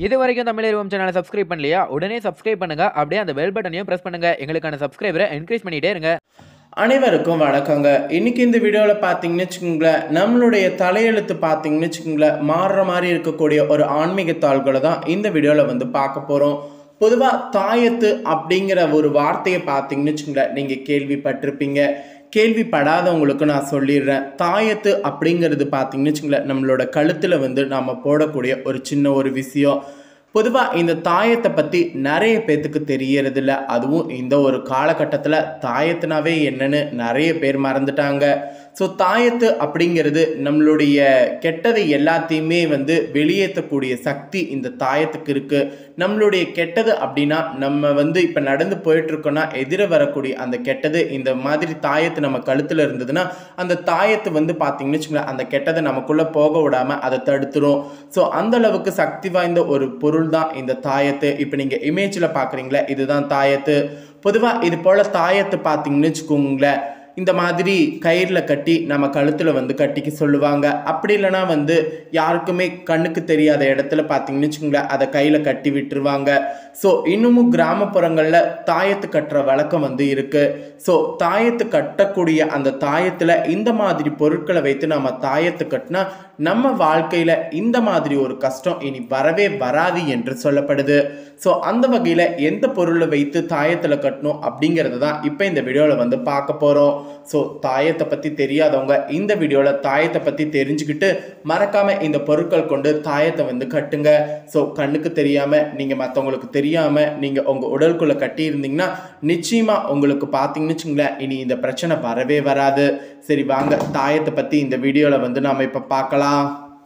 இது வரைக்கும் தமிழ் சேனலை சப்ஸ்கிரைப் பண்ணலையா உடனே சப்ஸ்கிரைப் பண்ணுங்க அப்படியே அந்த பெல் பட்டனையும் பிரஸ் பண்ணுங்க எங்களுக்கான சப்ஸ்கிரைபரை என்கரேஜ் பண்ணிட்டே இருங்க அனைவருக்கும் வணக்கங்க இன்னைக்கு இந்த வீடியோவில் பார்த்தீங்கன்னு வச்சுக்கோங்களேன் நம்மளுடைய தலையெழுத்து பார்த்தீங்கன்னு வச்சுக்கோங்களேன் மாறுற மாதிரி இருக்கக்கூடிய ஒரு ஆன்மீக தாள்களை தான் இந்த வீடியோவில் வந்து பார்க்க போகிறோம் பொதுவாக தாயத்து அப்படிங்கிற ஒரு வார்த்தையை பார்த்தீங்கன்னு வச்சுக்கோங்களேன் நீங்கள் கேள்விப்பட்டிருப்பீங்க கேள்விப்படாதவங்களுக்கு நான் சொல்லிடுறேன் தாயத்து அப்படிங்கிறது பார்த்தீங்கன்னு வச்சுக்கோங்களேன் நம்மளோட கழுத்தில் வந்து நாம் போடக்கூடிய ஒரு சின்ன ஒரு விஷயம் பொதுவாக இந்த தாயத்தை பற்றி நிறைய பேத்துக்கு தெரியறதில்ல அதுவும் இந்த ஒரு காலகட்டத்தில் தாயத்துனாவே என்னன்னு நிறைய பேர் மறந்துட்டாங்க ஸோ தாயத்து அப்படிங்கிறது நம்மளுடைய கெட்டதை எல்லாத்தையுமே வந்து வெளியேற்றக்கூடிய சக்தி இந்த தாயத்துக்கு இருக்குது நம்மளுடைய கெட்டது அப்படின்னா நம்ம வந்து இப்போ நடந்து போயிட்டுருக்கோன்னா எதிர வரக்கூடிய அந்த கெட்டது இந்த மாதிரி தாயத்து நம்ம கழுத்தில் இருந்ததுன்னா அந்த தாயத்து வந்து பார்த்தீங்கன்னு வச்சுக்கோங்களேன் அந்த கெட்டதை நமக்குள்ளே போக விடாமல் அதை தடுத்துரும் ஸோ அந்த அளவுக்கு சக்தி வாய்ந்த ஒரு பொருள் தான் இந்த தாயத்து இப்போ நீங்கள் இமேஜில் பார்க்குறீங்களே இதுதான் தாயத்து பொதுவாக இது போல் தாயத்து பார்த்தீங்கன்னு வச்சுக்கோங்களேன் இந்த மாதிரி கயிறில் கட்டி நம்ம கழுத்தில் வந்து கட்டிக்க சொல்லுவாங்க அப்படி இல்லைனா வந்து யாருக்குமே கண்ணுக்கு தெரியாத இடத்துல பார்த்தீங்கன்னு வச்சுக்கோங்களேன் அதை கையில் கட்டி விட்டுருவாங்க ஸோ இன்னமும் கிராமப்புறங்களில் தாயத்து கட்டுற வழக்கம் வந்து இருக்குது ஸோ தாயத்து கட்டக்கூடிய அந்த தாயத்தில் இந்த மாதிரி பொருட்களை வைத்து நம்ம தாயத்து கட்டினா நம்ம வாழ்க்கையில் இந்த மாதிரி ஒரு கஷ்டம் இனி வரவே வராது என்று சொல்லப்படுது ஸோ அந்த வகையில் எந்த பொருளை வைத்து தாயத்தில் கட்டணும் அப்படிங்கிறது தான் இப்போ இந்த வீடியோவில் வந்து பார்க்க போகிறோம் ஸோ தாயத்தை பற்றி தெரியாதவங்க இந்த வீடியோவில் தாயத்தை பற்றி தெரிஞ்சுக்கிட்டு மறக்காமல் இந்த பொருட்கள் கொண்டு தாயத்தை வந்து கட்டுங்க ஸோ கண்ணுக்கு தெரியாமல் நீங்கள் மற்றவங்களுக்கு தெரியாமல் நீங்கள் உங்கள் உடலுக்குள்ளே கட்டியிருந்தீங்கன்னா நிச்சயமாக உங்களுக்கு பார்த்தீங்கன்னு வச்சுங்களேன் இனி இந்த பிரச்சனை வரவே வராது சரி வாங்க தாயத்தை பற்றி இந்த வீடியோவில் வந்து நாம் இப்போ பார்க்கலாம்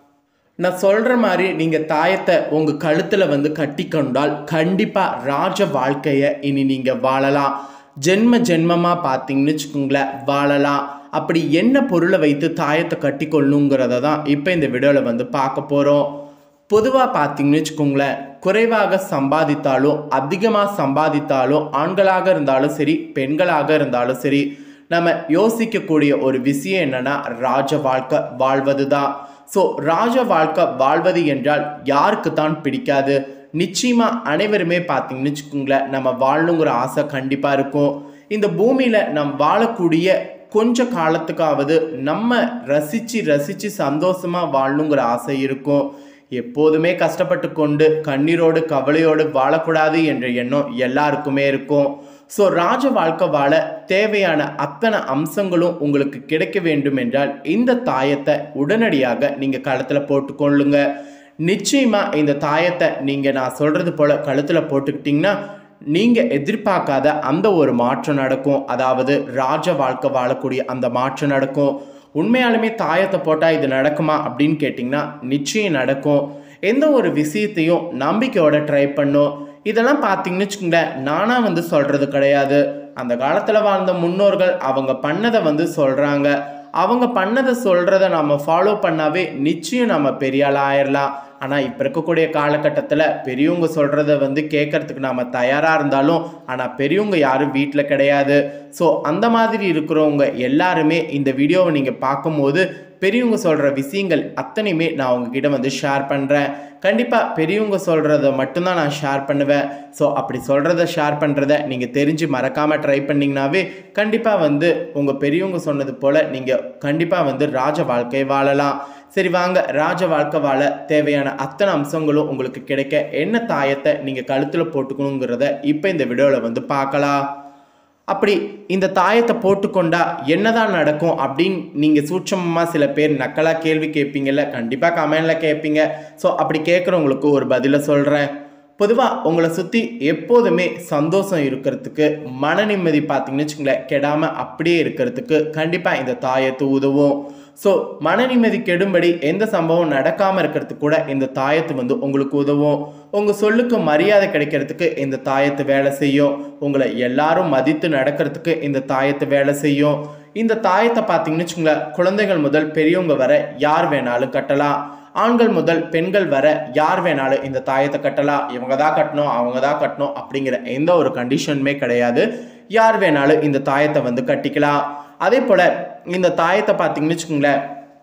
நான் சொல்கிற மாதிரி நீங்கள் தாயத்தை உங்கள் கழுத்தில் வந்து கட்டி கொண்டால் கண்டிப்பாக ராஜ வாழ்க்கையை இனி நீங்கள் வாழலாம் ஜென்ம ஜென்மமாக பார்த்தீங்கன்னு வச்சுக்கோங்களேன் வாழலாம் அப்படி என்ன பொருளை வைத்து தாயத்தை கட்டி கொள்ளணுங்கிறத தான் இப்போ இந்த வீடியோவில் வந்து பார்க்க போகிறோம் பொதுவாக பார்த்தீங்கன்னு வச்சுக்கோங்களேன் குறைவாக சம்பாதித்தாலும் அதிகமாக சம்பாதித்தாலும் ஆண்களாக இருந்தாலும் சரி பெண்களாக இருந்தாலும் சரி நம்ம யோசிக்கக்கூடிய ஒரு விஷயம் என்னன்னா ராஜ வாழ்க்கை வாழ்வது தான் ஸோ ராஜ வாழ்க்கை வாழ்வது என்றால் யாருக்கு தான் பிடிக்காது நிச்சயமா அனைவருமே பார்த்தீங்கன்னு வச்சுக்கோங்களேன் நம்ம வாழணுங்கிற ஆசை கண்டிப்பாக இருக்கும் இந்த பூமியில் நம் வாழக்கூடிய கொஞ்ச காலத்துக்காவது நம்ம ரசித்து ரசித்து சந்தோஷமாக வாழணுங்கிற ஆசை இருக்கும் எப்போதுமே கஷ்டப்பட்டு கொண்டு கண்ணீரோடு கவலையோடு வாழக்கூடாது என்ற எண்ணம் எல்லாருக்குமே இருக்கும் ஸோ ராஜ வாழ்க்கை வாழ தேவையான அத்தனை அம்சங்களும் உங்களுக்கு கிடைக்க வேண்டும் என்றால் இந்த தாயத்தை உடனடியாக நீங்கள் களத்தில் போட்டுக்கொள்ளுங்க நிச்சயமாக இந்த தாயத்தை நீங்கள் நான் சொல்கிறது போல் கழுத்தில் போட்டுக்கிட்டிங்கன்னா நீங்கள் எதிர்பார்க்காத அந்த ஒரு மாற்றம் நடக்கும் அதாவது ராஜ வாழ்க்கை வாழக்கூடிய அந்த மாற்றம் நடக்கும் உண்மையாலுமே தாயத்தை போட்டால் இது நடக்குமா அப்படின்னு கேட்டிங்கன்னா நிச்சயம் நடக்கும் எந்த ஒரு விஷயத்தையும் நம்பிக்கையோட ட்ரை பண்ணும் இதெல்லாம் பார்த்தீங்கன்னு வச்சுக்கோங்களேன் நானாக வந்து சொல்கிறது கிடையாது அந்த காலத்தில் வாழ்ந்த முன்னோர்கள் அவங்க பண்ணதை வந்து சொல்கிறாங்க அவங்க பண்ணதை சொல்கிறத நம்ம ஃபாலோ பண்ணாவே நிச்சயம் நம்ம பெரிய ஆள் ஆயிடலாம் ஆனால் இப்போ இருக்கக்கூடிய காலகட்டத்தில் பெரியவங்க சொல்கிறத வந்து கேட்கறதுக்கு நாம் தயாராக இருந்தாலும் ஆனால் பெரியவங்க யாரும் வீட்டில் கிடையாது ஸோ அந்த மாதிரி இருக்கிறவங்க எல்லாருமே இந்த வீடியோவை நீங்கள் பார்க்கும்போது பெரியவங்க சொல்கிற விஷயங்கள் அத்தனையுமே நான் உங்ககிட்ட வந்து ஷேர் பண்ணுறேன் கண்டிப்பாக பெரியவங்க சொல்கிறத மட்டும்தான் நான் ஷேர் பண்ணுவேன் ஸோ அப்படி சொல்கிறத ஷேர் பண்ணுறத நீங்கள் தெரிஞ்சு மறக்காமல் ட்ரை பண்ணிங்கனாவே கண்டிப்பாக வந்து உங்கள் பெரியவங்க சொன்னது போல் நீங்கள் கண்டிப்பாக வந்து ராஜ வாழ்க்கையை வாழலாம் சரி வாங்க ராஜ வாழ்க்கை வாழ தேவையான அத்தனை அம்சங்களும் உங்களுக்கு கிடைக்க என்ன தாயத்தை நீங்கள் கழுத்தில் போட்டுக்கணுங்கிறத இப்போ இந்த வீடியோவில் வந்து பார்க்கலாம் அப்படி இந்த தாயத்தை போட்டுக்கொண்டா என்னதான் நடக்கும் அப்படின்னு நீங்கள் சூட்சமமாக சில பேர் நக்கலாக கேள்வி கேட்பீங்கல்ல கண்டிப்பாக கமெண்டில் கேட்பீங்க ஸோ அப்படி கேட்குறவங்களுக்கு ஒரு பதிலை சொல்கிறேன் பொதுவாக உங்களை சுற்றி எப்போதுமே சந்தோஷம் இருக்கிறதுக்கு மன நிம்மதி பார்த்தீங்கன்னு வச்சுங்களேன் கெடாமல் அப்படியே இருக்கிறதுக்கு கண்டிப்பாக இந்த தாயத்து உதவும் ஸோ மன நிம்மதி கெடும்படி எந்த சம்பவம் நடக்காமல் இருக்கிறதுக்கு கூட இந்த தாயத்து வந்து உங்களுக்கு உதவும் உங்கள் சொல்லுக்கு மரியாதை கிடைக்கிறதுக்கு இந்த தாயத்து வேலை செய்யும் உங்களை எல்லாரும் மதித்து நடக்கிறதுக்கு இந்த தாயத்து வேலை செய்யும் இந்த தாயத்தை பார்த்தீங்கன்னு வச்சுங்களேன் குழந்தைகள் முதல் பெரியவங்க வர யார் வேணாலும் கட்டலாம் ஆண்கள் முதல் பெண்கள் வர யார் வேணாலும் இந்த தாயத்தை கட்டலாம் இவங்க தான் கட்டணும் அவங்க தான் கட்டணும் அப்படிங்கிற எந்த ஒரு கண்டிஷனுமே கிடையாது யார் வேணாலும் இந்த தாயத்தை வந்து கட்டிக்கலாம் அதே போல் இந்த தாயத்தை பார்த்தீங்கன்னு வச்சுக்கோங்களேன்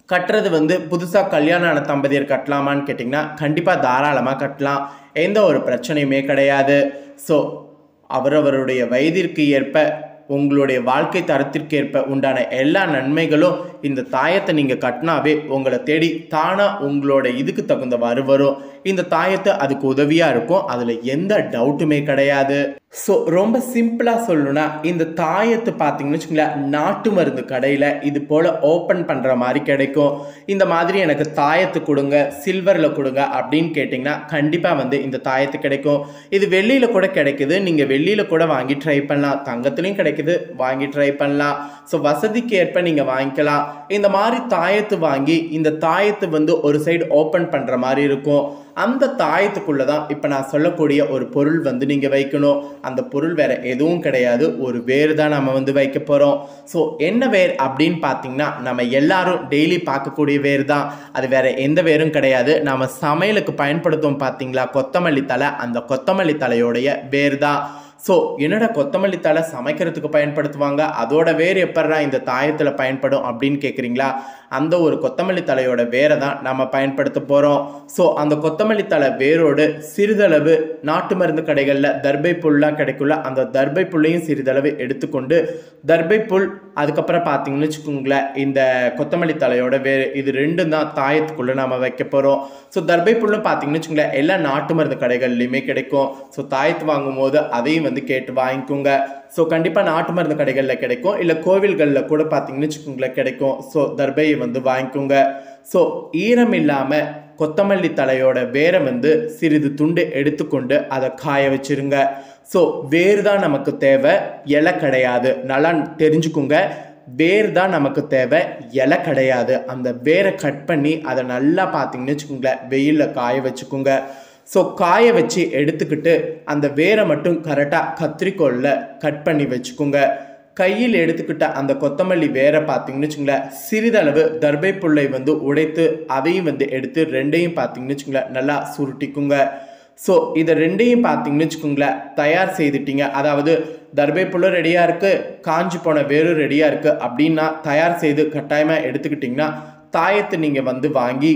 கட்டுறது வந்து புதுசாக கல்யாணம் ஆன தம்பதியர் கட்டலாமான்னு கேட்டிங்கன்னா கண்டிப்பாக தாராளமாக கட்டலாம் எந்த ஒரு பிரச்சனையுமே கிடையாது ஸோ அவரவருடைய வயதிற்கு ஏற்ப உங்களுடைய வாழ்க்கை தரத்திற்கு ஏற்ப உண்டான எல்லா நன்மைகளும் இந்த தாயத்தை நீங்கள் கட்டினாவே உங்களை தேடி தானாக உங்களோட இதுக்கு தகுந்தவாறு வரும் இந்த தாயத்தை அதுக்கு உதவியாக இருக்கும் அதில் எந்த டவுட்டுமே கிடையாது ஸோ ரொம்ப சிம்பிளாக சொல்லணும்னா இந்த தாயத்தை பார்த்தீங்கன்னு வச்சுக்கோங்களேன் நாட்டு மருந்து கடையில் இது போல் ஓப்பன் பண்ணுற மாதிரி கிடைக்கும் இந்த மாதிரி எனக்கு தாயத்து கொடுங்க சில்வரில் கொடுங்க அப்படின்னு கேட்டிங்கன்னா கண்டிப்பாக வந்து இந்த தாயத்து கிடைக்கும் இது வெள்ளியில் கூட கிடைக்குது நீங்கள் வெள்ளியில் கூட வாங்கி ட்ரை பண்ணலாம் தங்கத்துலேயும் கிடைக்குது வாங்கி ட்ரை பண்ணலாம் ஸோ வசதிக்கு ஏற்ப நீங்கள் வாங்கிக்கலாம் இந்த மாதிரி தாயத்து வாங்கி இந்த தாயத்து வந்து ஒரு சைடு ஓப்பன் பண்ணுற மாதிரி இருக்கும் அந்த தாயத்துக்குள்ளே தான் இப்போ நான் சொல்லக்கூடிய ஒரு பொருள் வந்து நீங்கள் வைக்கணும் அந்த பொருள் வேற எதுவும் கிடையாது ஒரு வேர் தான் நம்ம வந்து வைக்க போகிறோம் ஸோ என்ன வேர் அப்படின்னு பார்த்தீங்கன்னா நம்ம எல்லாரும் டெய்லி பார்க்கக்கூடிய வேர் தான் அது வேற எந்த வேரும் கிடையாது நம்ம சமையலுக்கு பயன்படுத்தும் பார்த்தீங்களா கொத்தமல்லி தலை அந்த கொத்தமல்லி தலையோடைய வேர் தான் ஸோ என்னடா கொத்தமல்லி தலை சமைக்கிறதுக்கு பயன்படுத்துவாங்க அதோட வேர் எப்படா இந்த தாயத்தில் பயன்படும் அப்படின்னு கேட்குறீங்களா அந்த ஒரு கொத்தமல்லி தலையோட வேரை தான் நம்ம பயன்படுத்த போகிறோம் ஸோ அந்த கொத்தமல்லி தலை வேரோடு சிறிதளவு நாட்டு மருந்து கடைகளில் தர்பை புல்லாம் கிடைக்குள்ள அந்த தர்பை புல்லையும் சிறிதளவு எடுத்துக்கொண்டு தர்பை புல் அதுக்கப்புறம் பார்த்தீங்கன்னு வச்சுக்கோங்களேன் இந்த கொத்தமல்லி தலையோட வேறு இது ரெண்டும் தான் தாயத்துக்குள்ளே நம்ம வைக்க போகிறோம் ஸோ தர்பை புல்லும் பார்த்தீங்கன்னு வச்சுக்கோங்களேன் எல்லா நாட்டு மருந்து கடைகள்லையுமே கிடைக்கும் ஸோ தாயத்து வாங்கும் போது அதையும் வந்து கேட்டு வாங்கிக்கோங்க ஸோ கண்டிப்பாக நாட்டு மருந்து கடைகளில் கிடைக்கும் இல்லை கோவில்களில் கூட பார்த்தீங்கன்னு வச்சுக்கோங்களேன் கிடைக்கும் ஸோ தர்பையை வந்து வாங்கிக்கோங்க ஸோ ஈரம் இல்லாமல் கொத்தமல்லி தலையோட வேரை வந்து சிறிது துண்டு எடுத்துக்கொண்டு அதை காய வச்சிருங்க ஸோ வேர் தான் நமக்கு தேவை இலை கிடையாது நல்லா தெரிஞ்சுக்குங்க வேர் தான் நமக்கு தேவை இலை கிடையாது அந்த வேரை கட் பண்ணி அதை நல்லா பார்த்தீங்கன்னு வச்சுக்கோங்களேன் வெயிலில் காய வச்சுக்கோங்க ஸோ காய வச்சு எடுத்துக்கிட்டு அந்த வேரை மட்டும் கரெக்டாக கத்திரிக்கோலில் கட் பண்ணி வச்சுக்கோங்க கையில் எடுத்துக்கிட்ட அந்த கொத்தமல்லி வேரை பார்த்தீங்கன்னு வச்சுங்களேன் சிறிதளவு தர்பை புல்லை வந்து உடைத்து அதையும் வந்து எடுத்து ரெண்டையும் பார்த்தீங்கன்னு வச்சுங்களேன் நல்லா சுருட்டிக்குங்க ஸோ இதை ரெண்டையும் பார்த்தீங்கன்னு வச்சுக்கோங்களேன் தயார் செய்துட்டீங்க அதாவது தர்பை புல்லும் ரெடியாக இருக்குது காஞ்சி போன வேரும் ரெடியாக இருக்குது அப்படின்னா தயார் செய்து கட்டாயமாக எடுத்துக்கிட்டிங்கன்னா தாயத்தை நீங்கள் வந்து வாங்கி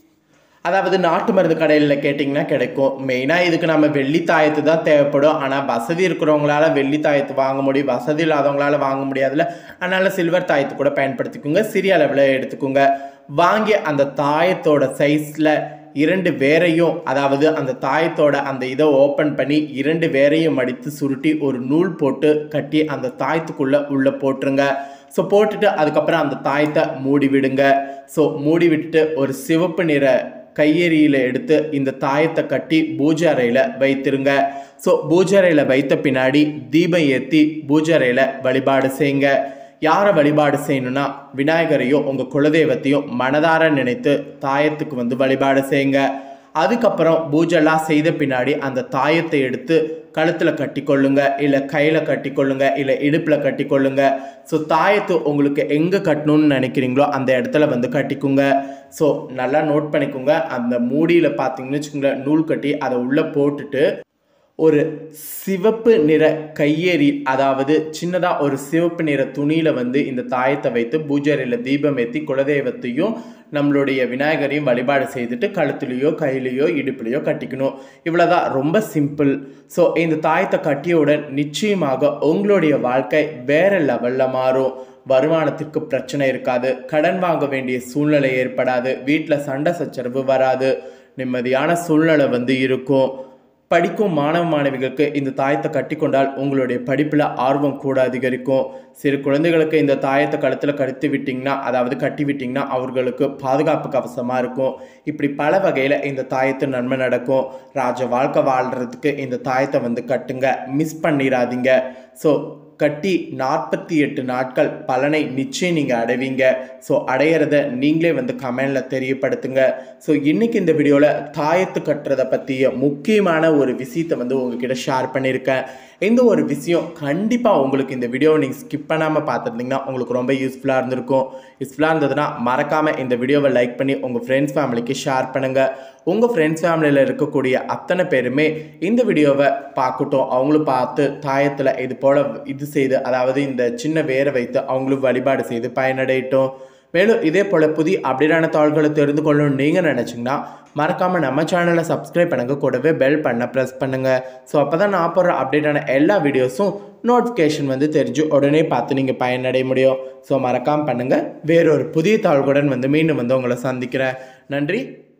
அதாவது நாட்டு மருந்து கடையில் கேட்டிங்கன்னா கிடைக்கும் மெயினாக இதுக்கு நம்ம வெள்ளி தாயத்து தான் தேவைப்படும் ஆனால் வசதி இருக்கிறவங்களால வெள்ளி தாயத்து வாங்க முடியும் வசதி இல்லாதவங்களால வாங்க முடியாதுல்ல அதனால் சில்வர் தாயத்து கூட பயன்படுத்திக்கோங்க சிறிய அளவில் எடுத்துக்கோங்க வாங்கி அந்த தாயத்தோட சைஸில் இரண்டு வேரையும் அதாவது அந்த தாயத்தோட அந்த இதை ஓப்பன் பண்ணி இரண்டு வேரையும் மடித்து சுருட்டி ஒரு நூல் போட்டு கட்டி அந்த தாயத்துக்குள்ளே உள்ளே போட்டுருங்க ஸோ போட்டுட்டு அதுக்கப்புறம் அந்த தாயத்தை மூடி விடுங்க ஸோ மூடி விட்டுட்டு ஒரு சிவப்பு நிற கையெறியில் எடுத்து இந்த தாயத்தை கட்டி பூஜை அறையில் வைத்திருங்க ஸோ பூஜை அறையில் வைத்த பின்னாடி தீபம் ஏற்றி பூஜை அறையில் வழிபாடு செய்யுங்க யாரை வழிபாடு செய்யணும்னா விநாயகரையோ உங்கள் குலதெய்வத்தையும் மனதார நினைத்து தாயத்துக்கு வந்து வழிபாடு செய்யுங்க அதுக்கப்புறம் பூஜைலாம் செய்த பின்னாடி அந்த தாயத்தை எடுத்து கழுத்தில் கட்டிக்கொள்ளுங்க இல்லை கையில் கட்டிக்கொள்ளுங்க இல்லை இடுப்பில் கட்டிக்கொள்ளுங்க ஸோ தாயத்தை உங்களுக்கு எங்கே கட்டணும்னு நினைக்கிறீங்களோ அந்த இடத்துல வந்து கட்டிக்குங்க ஸோ நல்லா நோட் பண்ணிக்கோங்க அந்த மூடியில் பார்த்தீங்கன்னு வச்சுக்கோங்களேன் நூல் கட்டி அதை உள்ளே போட்டுட்டு ஒரு சிவப்பு நிற கையேறி அதாவது சின்னதாக ஒரு சிவப்பு நிற துணியில் வந்து இந்த தாயத்தை வைத்து பூஜையில் தீபம் ஏற்றி குலதெய்வத்தையும் நம்மளுடைய விநாயகரையும் வழிபாடு செய்துட்டு கழுத்துலேயோ கையிலையோ இடுப்புலையோ கட்டிக்கணும் இவ்வளோதான் ரொம்ப சிம்பிள் ஸோ இந்த தாயத்தை கட்டியவுடன் நிச்சயமாக உங்களுடைய வாழ்க்கை வேற லெவலில் மாறும் வருமானத்திற்கு பிரச்சனை இருக்காது கடன் வாங்க வேண்டிய சூழ்நிலை ஏற்படாது வீட்டில் சண்டை சச்சரவு வராது நிம்மதியான சூழ்நிலை வந்து இருக்கும் படிக்கும் மாணவ மாணவிகளுக்கு இந்த தாயத்தை கட்டிக்கொண்டால் உங்களுடைய படிப்பில் ஆர்வம் கூட அதிகரிக்கும் சிறு குழந்தைகளுக்கு இந்த தாயத்தை கழுத்தில் கடுத்து விட்டிங்கன்னா அதாவது கட்டி விட்டிங்கன்னா அவர்களுக்கு பாதுகாப்பு கவசமாக இருக்கும் இப்படி பல வகையில் இந்த தாயத்து நன்மை நடக்கும் ராஜ வாழ்க்கை வாழ்கிறதுக்கு இந்த தாயத்தை வந்து கட்டுங்க மிஸ் பண்ணிடாதீங்க ஸோ கட்டி நாற்பத்தி எட்டு நாட்கள் பலனை நிச்சயம் நீங்கள் அடைவீங்க ஸோ அடையிறத நீங்களே வந்து கமெண்டில் தெரியப்படுத்துங்க ஸோ இன்றைக்கி இந்த வீடியோவில் தாயத்து கட்டுறதை பற்றிய முக்கியமான ஒரு விஷயத்தை வந்து உங்ககிட்ட ஷேர் பண்ணியிருக்கேன் இந்த ஒரு விஷயம் கண்டிப்பாக உங்களுக்கு இந்த வீடியோவை நீங்கள் ஸ்கிப் பண்ணாமல் பார்த்துருந்தீங்கன்னா உங்களுக்கு ரொம்ப யூஸ்ஃபுல்லாக இருந்திருக்கும் யூஸ்ஃபுல்லாக இருந்ததுன்னா மறக்காமல் இந்த வீடியோவை லைக் பண்ணி உங்கள் ஃப்ரெண்ட்ஸ் ஃபேமிலிக்கு ஷேர் பண்ணுங்கள் உங்கள் ஃப்ரெண்ட்ஸ் ஃபேமிலியில் இருக்கக்கூடிய அத்தனை பேருமே இந்த வீடியோவை பார்க்கட்டும் அவங்களும் பார்த்து தாயத்தில் இது போல் இது செய்து அதாவது இந்த சின்ன வேரை வைத்து அவங்களும் வழிபாடு செய்து பயனடையட்டும் மேலும் இதே போல் புதிய அப்டேட்டான தாள்களை தெரிந்து கொள்ளணும்னு நீங்கள் நினச்சிங்கன்னா மறக்காமல் நம்ம சேனலை சப்ஸ்கிரைப் பண்ணுங்க கூடவே பெல் பண்ண ப்ரெஸ் பண்ணுங்கள் ஸோ அப்போ தான் நான் போடுற அப்டேட்டான எல்லா வீடியோஸும் நோட்டிஃபிகேஷன் வந்து தெரிஞ்சு உடனே பார்த்து நீங்கள் பயனடைய முடியும் ஸோ மறக்காமல் பண்ணுங்கள் வேறொரு புதிய தாள்களுடன் வந்து மீண்டும் வந்து உங்களை சந்திக்கிறேன் நன்றி